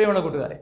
പ്രിയമുള്ള കൂട്ടുകാരെ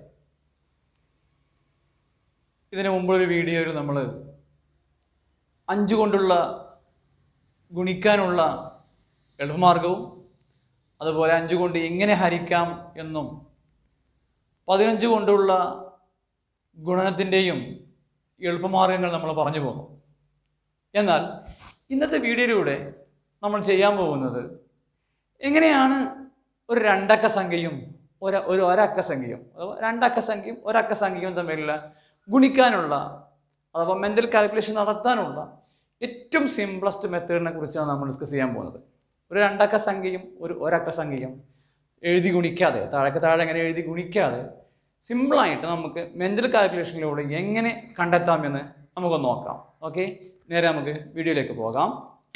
ഇതിനു മുമ്പൊരു വീഡിയോയിൽ നമ്മൾ അഞ്ച് കൊണ്ടുള്ള ഗുണിക്കാനുള്ള എളുപ്പമാർഗവും അതുപോലെ അഞ്ച് കൊണ്ട് എങ്ങനെ ഹരിക്കാം എന്നും പതിനഞ്ച് കൊണ്ടുള്ള ഗുണനത്തിൻ്റെയും എളുപ്പമാർഗങ്ങൾ നമ്മൾ പറഞ്ഞു പോന്നു എന്നാൽ ഇന്നത്തെ വീഡിയോയിലൂടെ നമ്മൾ ചെയ്യാൻ പോകുന്നത് എങ്ങനെയാണ് ഒരു രണ്ടക്ക സംഖ്യയും ഒരു ഒരു ഒരക്ക സംഖ്യയും അഥവാ രണ്ടക്ക സംഖ്യയും ഒരക്ക സംഖ്യയും തമ്മിലുള്ള ഗുണിക്കാനുള്ള അഥവാ മെൻ്റൽ കാൽക്കുലേഷൻ നടത്താനുള്ള ഏറ്റവും സിംപ്ലസ്റ്റ് മെത്തേഡിനെ കുറിച്ചാണ് നമ്മൾ ഡിസ്കസ് ചെയ്യാൻ പോകുന്നത് ഒരു രണ്ടക്ക സംഖ്യയും ഒരു ഒരക്ക സംഖ്യയും എഴുതി ഗുണിക്കാതെ താഴേക്ക് താഴെ എങ്ങനെ എഴുതി ഗുണിക്കാതെ സിമ്പിളായിട്ട് നമുക്ക് മെൻ്റൽ കാൽക്കുലേഷനിലൂടെ എങ്ങനെ കണ്ടെത്താമെന്ന് നമുക്കൊന്ന് നോക്കാം ഓക്കെ നേരെ നമുക്ക് വീഡിയോയിലേക്ക് പോകാം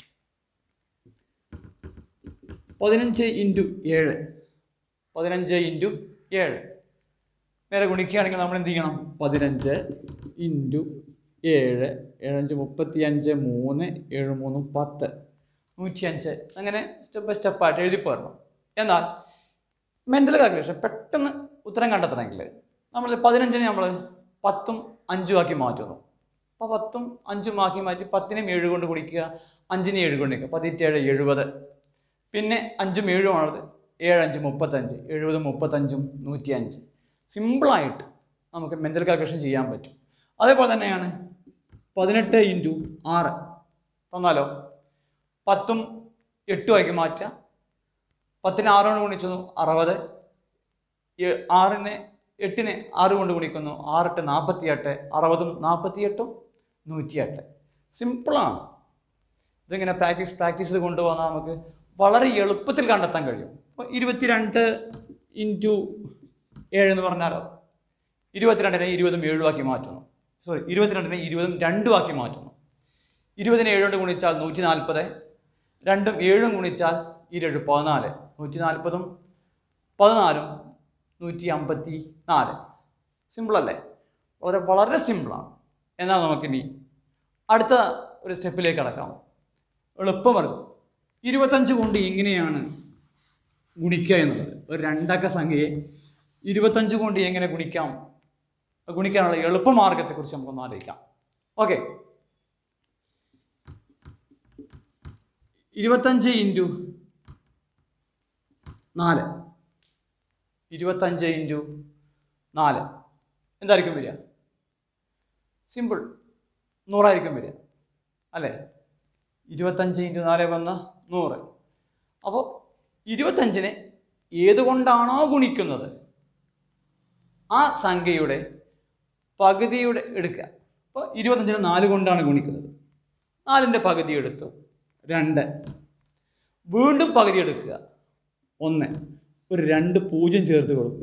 പതിനഞ്ച് ഇൻറ്റു ഏഴ് പതിനഞ്ച് ഇൻറ്റു ഏഴ് നേരെ ഗുണിക്കുകയാണെങ്കിൽ നമ്മൾ എന്ത് ചെയ്യണം പതിനഞ്ച് ഇൻറ്റു ഏഴ് ഏഴഞ്ച് മുപ്പത്തി അഞ്ച് മൂന്ന് ഏഴ് മൂന്ന് പത്ത് നൂറ്റി അഞ്ച് അങ്ങനെ സ്റ്റെപ്പ് ബൈ സ്റ്റെപ്പായിട്ട് എഴുതി പോരണം എന്നാൽ മെൻ്റൽ കാൽക്കുലേഷൻ പെട്ടെന്ന് ഉത്തരം കണ്ടെത്തണമെങ്കിൽ നമ്മൾ പതിനഞ്ചിനെ നമ്മൾ പത്തും അഞ്ചും ആക്കി മാറ്റുന്നു അപ്പോൾ പത്തും അഞ്ചും ആക്കി മാറ്റി പത്തിനെയും ഏഴ് കൊണ്ട് കുടിക്കുക അഞ്ചിനെ ഏഴ് കൊണ്ട് നിൽക്കുക പതിറ്റേഴ് എഴുപത് പിന്നെ അഞ്ചും ഏഴുമാണത് ഏഴഞ്ച് മുപ്പത്തഞ്ച് എഴുപത് മുപ്പത്തഞ്ചും നൂറ്റി അഞ്ച് സിമ്പിളായിട്ട് നമുക്ക് മെൻ്റൽ കാൽക്കുലേഷൻ ചെയ്യാൻ പറ്റും അതേപോലെ തന്നെയാണ് പതിനെട്ട് ഇൻറ്റു ആറ് തന്നാലോ പത്തും എട്ടും ആക്കി മാറ്റുക പത്തിന് ആറ് കൊണ്ട് ഗുണിച്ചു അറുപത് ഏ- ആറിനെ എട്ടിനെ ആറ് കൊണ്ട് ഗുണിക്കുന്നു ആറെട്ട് നാൽപ്പത്തി എട്ട് അറുപതും നാൽപ്പത്തിയെട്ടും നൂറ്റിയെട്ട് സിമ്പിളാണ് ഇതിങ്ങനെ പ്രാക്ടീസ് പ്രാക്ടീസ് ചെയ്ത് കൊണ്ടുപോകാൻ നമുക്ക് വളരെ എളുപ്പത്തിൽ കണ്ടെത്താൻ കഴിയും ഇപ്പോൾ ഇരുപത്തിരണ്ട് ഇൻറ്റു ഏഴ് എന്ന് പറഞ്ഞാലോ ഇരുപത്തിരണ്ടിനെ ഇരുപതും ഏഴും ആക്കി മാറ്റുന്നു സോറി ഇരുപത്തിരണ്ടിനെ ഇരുപതും രണ്ടും ആക്കി മാറ്റുന്നു ഇരുപതിനെ ഏഴ് കൊണ്ട് ഗുണിച്ചാൽ നൂറ്റി നാൽപ്പത് രണ്ടും ഏഴും ഗുണിച്ചാൽ ഇരുപത് പതിനാല് നൂറ്റി നാൽപ്പതും പതിനാലും നൂറ്റി അമ്പത്തി നാല് സിമ്പിളല്ലേ വളരെ വളരെ സിമ്പിളാണ് എന്നാൽ നമുക്കിനി അടുത്ത ഒരു സ്റ്റെപ്പിലേക്ക് കടക്കാം എളുപ്പമാർഗം ഇരുപത്തഞ്ച് കൊണ്ട് എങ്ങനെയാണ് ഗുണിക്കുക എന്നുള്ളത് ഒരു രണ്ടക്ക സംഖ്യയെ ഇരുപത്തഞ്ച് കൊണ്ട് എങ്ങനെ ഗുണിക്കാം ഗുണിക്കാനുള്ള എളുപ്പമാർഗത്തെക്കുറിച്ച് നമുക്കൊന്ന് ആലോചിക്കാം ഓക്കെ ഇരുപത്തഞ്ച് ഇൻറ്റു നാല് ഇരുപത്തഞ്ച് ഇൻറ്റു നാല് എന്തായിരിക്കും വരിക സിമ്പിൾ നൂറായിരിക്കും വരിക അല്ലേ ഇരുപത്തഞ്ച് ഇൻറ്റു നാല് വന്ന നൂറ് അപ്പോൾ ഇരുപത്തഞ്ചിനെ ഏതുകൊണ്ടാണോ ഗുണിക്കുന്നത് ആ സംഖ്യയുടെ പകുതിയുടെ എടുക്കുക അപ്പോൾ ഇരുപത്തഞ്ചിന് നാല് കൊണ്ടാണ് ഗുണിക്കുന്നത് നാലിൻ്റെ പകുതി എടുത്തു രണ്ട് വീണ്ടും പകുതി എടുക്കുക ഒന്ന് ഒരു രണ്ട് പൂജ്യം ചേർത്ത് കൊടുക്കുക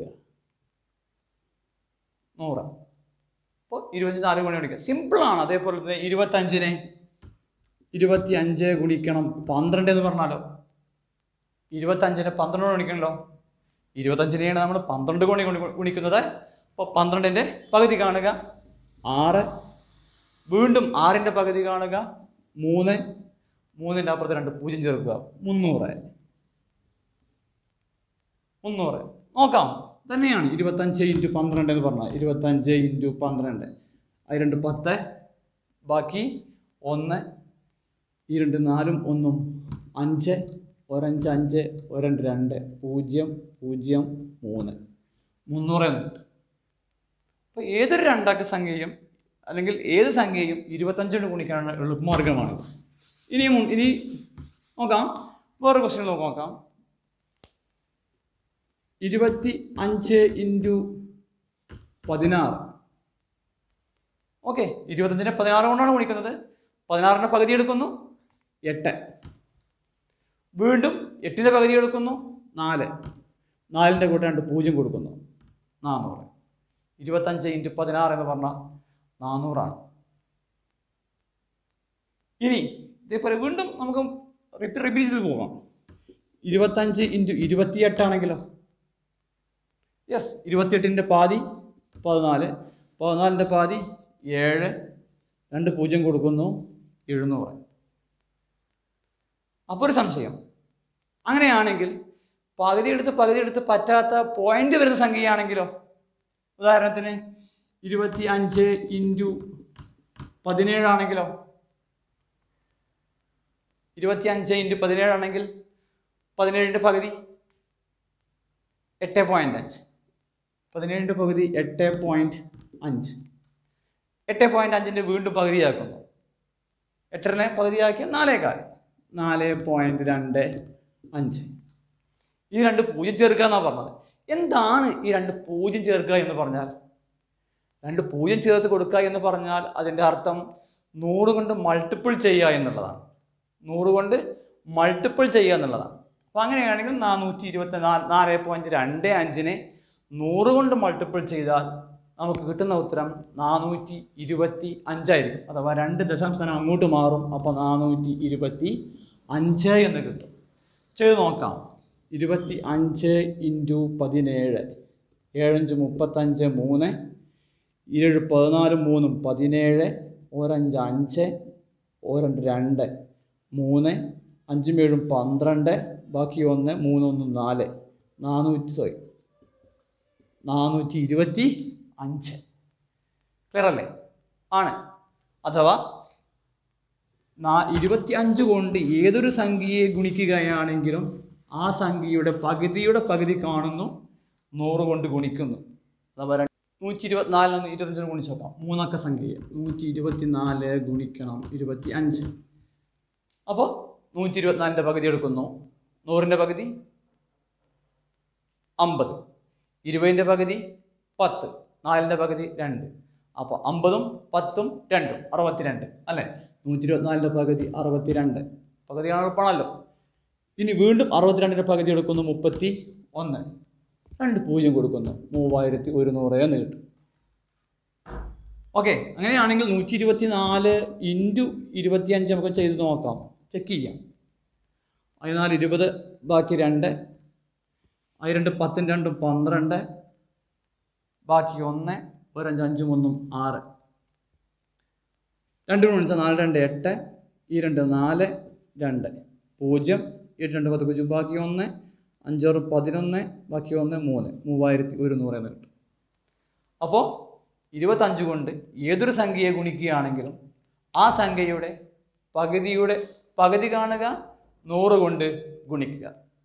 നൂറ് അപ്പോൾ ഇരുപത്തഞ്ച് നാല് ഗുണം ഗുണിക്കുക സിമ്പിളാണ് അതേപോലെ തന്നെ ഇരുപത്തഞ്ചിനെ ഇരുപത്തി അഞ്ച് ഗുണിക്കണം പന്ത്രണ്ട് എന്ന് പറഞ്ഞാലോ ഇരുപത്തഞ്ചിനെ പന്ത്രണ്ട് ഗുണിക്കണല്ലോ ഇരുപത്തഞ്ചിനെയാണ് നമ്മൾ പന്ത്രണ്ട് ഗുണി ഗുണി- ഗുണിക്കുന്നത് അപ്പോൾ പന്ത്രണ്ടിൻ്റെ പകുതി കാണുക ആറ് വീണ്ടും ആറിൻ്റെ പകുതി കാണുക മൂന്ന് മൂന്നിൻ്റെ അപ്പുറത്ത് രണ്ട് പൂജ്യം ചേർക്കുക മുന്നൂറ് മുന്നൂറ് നോക്കാം തന്നെയാണ് ഇരുപത്തഞ്ച് ഇൻറ്റു പന്ത്രണ്ട് എന്ന് പറഞ്ഞാൽ ഇരുപത്തഞ്ച് ഇൻറ്റു പന്ത്രണ്ട് അത് രണ്ട് പത്ത് ബാക്കി ഒന്ന് ഈ രണ്ട് നാലും ഒന്നും അഞ്ച് ഒരഞ്ച് അഞ്ച് ഒരണ്ട് രണ്ട് പൂജ്യം പൂജ്യം മൂന്ന് മുന്നൂറ് എന്ന് കിട്ടും അപ്പോൾ ഏതൊരു രണ്ടക്ക സംഖ്യയും അല്ലെങ്കിൽ ഏത് സംഖ്യയും ഇരുപത്തഞ്ചിന് ഗുണിക്കാനുള്ള എളുപ്പമാർഗമാണ് ഇനി മു- ഇനി നോക്കാം വേറെ ക്വസ്റ്റ്യൻ നോക്കാം ഇരുപത്തി അഞ്ച് ഇൻറ്റു പതിനാറ് ഓക്കെ ഇരുപത്തഞ്ചിനെ പതിനാറ് കൊണ്ടാണ് ഗുണിക്കുന്നത് പതിനാറിൻ്റെ പകുതി എടുക്കുന്നു എട്ട് വീണ്ടും എട്ടിൻ്റെ പകുതി എടുക്കുന്നു നാല് നാലിൻ്റെ കൂടെ രണ്ട് പൂജ്യം കൊടുക്കുന്നു നാനൂറ് ഇരുപത്തഞ്ച് ഇൻറ്റു പതിനാറ് എന്ന് പറഞ്ഞാൽ നാനൂറാണ് ഇനി ഇതേപോലെ വീണ്ടും നമുക്ക് റിപ്പീറ്റ് റിപ്പീറ്റ് ചെയ്ത് പോകാം ഇരുപത്തഞ്ച് ഇൻറ്റു ഇരുപത്തിയെട്ടാണെങ്കിലോ യെസ് ഇരുപത്തിയെട്ടിൻ്റെ പാതി പതിനാല് പതിനാലിൻ്റെ പാതി ഏഴ് രണ്ട് പൂജ്യം കൊടുക്കുന്നു എഴുന്നൂറ് അപ്പോൾ ഒരു സംശയം അങ്ങനെയാണെങ്കിൽ പകുതി എടുത്ത് പകുതി എടുത്ത് പറ്റാത്ത പോയിന്റ് വരുന്ന സംഖ്യയാണെങ്കിലോ ഉദാഹരണത്തിന് ഇരുപത്തി അഞ്ച് ഇൻറ്റു പതിനേഴാണെങ്കിലോ ഇരുപത്തി അഞ്ച് ഇൻറ്റു പതിനേഴാണെങ്കിൽ പതിനേഴിൻ്റെ പകുതി എട്ട് പോയിൻ്റ് അഞ്ച് പതിനേഴിൻ്റെ പകുതി എട്ട് പോയിൻറ്റ് അഞ്ച് എട്ട് പോയിൻറ്റ് അഞ്ചിൻ്റെ വീണ്ടും പകുതിയാക്കുന്നു എട്ടറിനെ പകുതിയാക്കിയ നാലേകാൽ നാല് പോയിൻറ്റ് രണ്ട് അഞ്ച് ഈ രണ്ട് പൂജ്യം ചേർക്കുക എന്നാണ് പറഞ്ഞത് എന്താണ് ഈ രണ്ട് പൂജ്യം ചേർക്കുക എന്ന് പറഞ്ഞാൽ രണ്ട് പൂജ്യം ചേർത്ത് കൊടുക്കുക എന്ന് പറഞ്ഞാൽ അതിൻ്റെ അർത്ഥം നൂറ് കൊണ്ട് മൾട്ടിപ്പിൾ ചെയ്യുക എന്നുള്ളതാണ് നൂറ് കൊണ്ട് മൾട്ടിപ്പിൾ ചെയ്യുക എന്നുള്ളതാണ് അപ്പോൾ അങ്ങനെയാണെങ്കിൽ നാനൂറ്റി ഇരുപത്തി നാല് നാല് പോയിൻറ്റ് രണ്ട് അഞ്ചിനെ നൂറ് കൊണ്ട് മൾട്ടിപ്പിൾ ചെയ്താൽ നമുക്ക് കിട്ടുന്ന ഉത്തരം നാനൂറ്റി ഇരുപത്തി അഞ്ചായിരിക്കും അഥവാ രണ്ട് ദശാംശം അങ്ങോട്ട് മാറും അപ്പോൾ നാനൂറ്റി ഇരുപത്തി അഞ്ച് എന്ന് കിട്ടും ചെയ്ത് നോക്കാം ഇരുപത്തി അഞ്ച് ഇൻറ്റു പതിനേഴ് ഏഴഞ്ച് മുപ്പത്തഞ്ച് മൂന്ന് ഇരുപത് പതിനാലും മൂന്നും പതിനേഴ് ഒരഞ്ച് അഞ്ച് ഒരണ്ട് രണ്ട് മൂന്ന് അഞ്ചും ഏഴും പന്ത്രണ്ട് ബാക്കി ഒന്ന് മൂന്നൊന്ന് നാല് നാനൂറ്റി സോറി നാനൂറ്റി ഇരുപത്തി അഞ്ച് ക്ലിയർ അല്ലേ ആണ് അഥവാ നാ ഇരുപത്തി അഞ്ച് കൊണ്ട് ഏതൊരു സംഖ്യയെ ഗുണിക്കുകയാണെങ്കിലും ആ സംഖ്യയുടെ പകുതിയുടെ പകുതി കാണുന്നു നൂറ് കൊണ്ട് ഗുണിക്കുന്നു അഥവാ രണ്ട് നൂറ്റി ഇരുപത്തിനാലിന് ഇരുപത്തഞ്ചിന് ഗുണിച്ച് നോക്കാം മൂന്നക്ക സംഖ്യയെ നൂറ്റി ഇരുപത്തി നാല് ഗുണിക്കണം ഇരുപത്തി അഞ്ച് അപ്പോൾ നൂറ്റി ഇരുപത്തിനാലിൻ്റെ പകുതി എടുക്കുന്നു നൂറിൻ്റെ പകുതി അമ്പത് ഇരുപതിൻ്റെ പകുതി പത്ത് നാലിൻ്റെ പകുതി രണ്ട് അപ്പോൾ അമ്പതും പത്തും രണ്ടും അറുപത്തിരണ്ട് അല്ലേ നൂറ്റി ഇരുപത്തിനാലിൻ്റെ പകുതി അറുപത്തിരണ്ട് പകുതി എളുപ്പമാണല്ലോ ഇനി വീണ്ടും അറുപത്തിരണ്ടിൻ്റെ പകുതി എടുക്കുന്നു മുപ്പത്തി ഒന്ന് രണ്ട് പൂജ്യം കൊടുക്കുന്നു മൂവായിരത്തി ഒരുന്നൂറ് എന്ന് കിട്ടും ഓക്കെ അങ്ങനെയാണെങ്കിൽ നൂറ്റി ഇരുപത്തി നാല് ഇൻറ്റു ഇരുപത്തി അഞ്ച് നമുക്ക് ചെയ്ത് നോക്കാം ചെക്ക് ചെയ്യാം പതിനാല് ഇരുപത് ബാക്കി രണ്ട് അത് രണ്ട് പത്തും രണ്ടും പന്ത്രണ്ട് ബാക്കി ഒന്ന് ഒരഞ്ച് അഞ്ചും ഒന്നും ആറ് രണ്ട് ഗുണിച്ചാൽ നാല് രണ്ട് എട്ട് ഈ രണ്ട് നാല് രണ്ട് പൂജ്യം ഈ രണ്ട് പത്ത് പൂജ്യം ബാക്കി ഒന്ന് അഞ്ചാറ് പതിനൊന്ന് ബാക്കി ഒന്ന് മൂന്ന് മൂവായിരത്തി ഒരുന്നൂറ് എന്ന് കിട്ടും അപ്പോൾ ഇരുപത്തഞ്ച് കൊണ്ട് ഏതൊരു സംഖ്യയെ ഗുണിക്കുകയാണെങ്കിലും ആ സംഖ്യയുടെ പകുതിയുടെ പകുതി കാണുക നൂറ് കൊണ്ട് ഗുണിക്കുക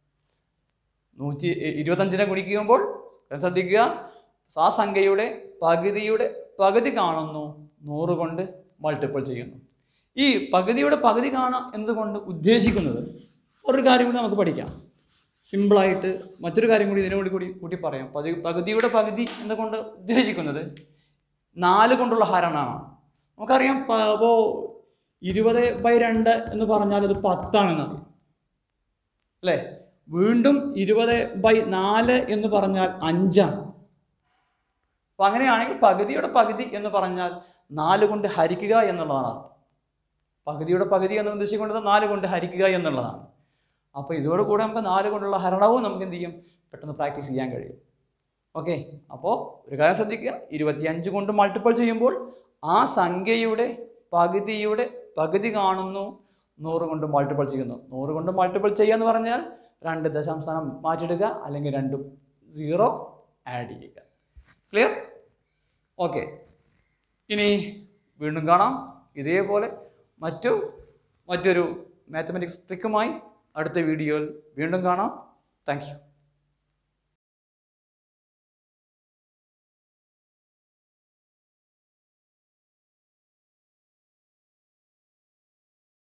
നൂറ്റി ഇരുപത്തഞ്ചിനെ ഗുണിക്കുമ്പോൾ ശ്രദ്ധിക്കുക ആ സംഖ്യയുടെ പകുതിയുടെ പകുതി കാണുന്നു നൂറ് കൊണ്ട് മൾട്ടിപ്പിൾ ചെയ്യുന്നു ഈ പകുതിയുടെ പകുതി കാണാം എന്നതുകൊണ്ട് ഉദ്ദേശിക്കുന്നത് ഒരു കാര്യം കൂടി നമുക്ക് പഠിക്കാം സിമ്പിളായിട്ട് മറ്റൊരു കാര്യം കൂടി ഇതിനോട് കൂടി കൂട്ടി പറയാം പതി പകുതിയുടെ പകുതി എന്നുകൊണ്ട് ഉദ്ദേശിക്കുന്നത് നാല് കൊണ്ടുള്ള ഹരണമാണ് നമുക്കറിയാം അപ്പോൾ ഇരുപത് ബൈ രണ്ട് എന്ന് പറഞ്ഞാൽ അത് പത്താണെന്നറിയാം അല്ലേ വീണ്ടും ഇരുപത് ബൈ നാല് എന്ന് പറഞ്ഞാൽ അഞ്ചാണ് അപ്പം അങ്ങനെയാണെങ്കിൽ പകുതിയുടെ പകുതി എന്ന് പറഞ്ഞാൽ നാല് കൊണ്ട് ഹരിക്കുക എന്നുള്ളതാണ് അർത്ഥം പകുതിയുടെ പകുതി എന്ന് ഉദ്ദേശിക്കുന്നത് നാല് കൊണ്ട് ഹരിക്കുക എന്നുള്ളതാണ് അപ്പോൾ ഇതോട് കൂടെ നമുക്ക് നാല് കൊണ്ടുള്ള ഹരണവും നമുക്ക് എന്ത് ചെയ്യും പെട്ടെന്ന് പ്രാക്ടീസ് ചെയ്യാൻ കഴിയും ഓക്കെ അപ്പോൾ ഒരു കാര്യം ശ്രദ്ധിക്കുക ഇരുപത്തിയഞ്ച് കൊണ്ട് മൾട്ടിപ്പിൾ ചെയ്യുമ്പോൾ ആ സംഖ്യയുടെ പകുതിയുടെ പകുതി കാണുന്നു നൂറ് കൊണ്ട് മൾട്ടിപ്പിൾ ചെയ്യുന്നു നൂറ് കൊണ്ട് മൾട്ടിപ്പിൾ ചെയ്യുക എന്ന് പറഞ്ഞാൽ രണ്ട് ദശാംശം മാറ്റിയിടുക അല്ലെങ്കിൽ രണ്ടും സീറോ ആഡ് ചെയ്യുക ക്ലിയർ ഓക്കെ ഇനി വീണ്ടും കാണാം ഇതേപോലെ മറ്റു മറ്റൊരു മാത്തമാറ്റിക്സ് ട്രിക്കുമായി അടുത്ത വീഡിയോയിൽ വീണ്ടും കാണാം താങ്ക് യു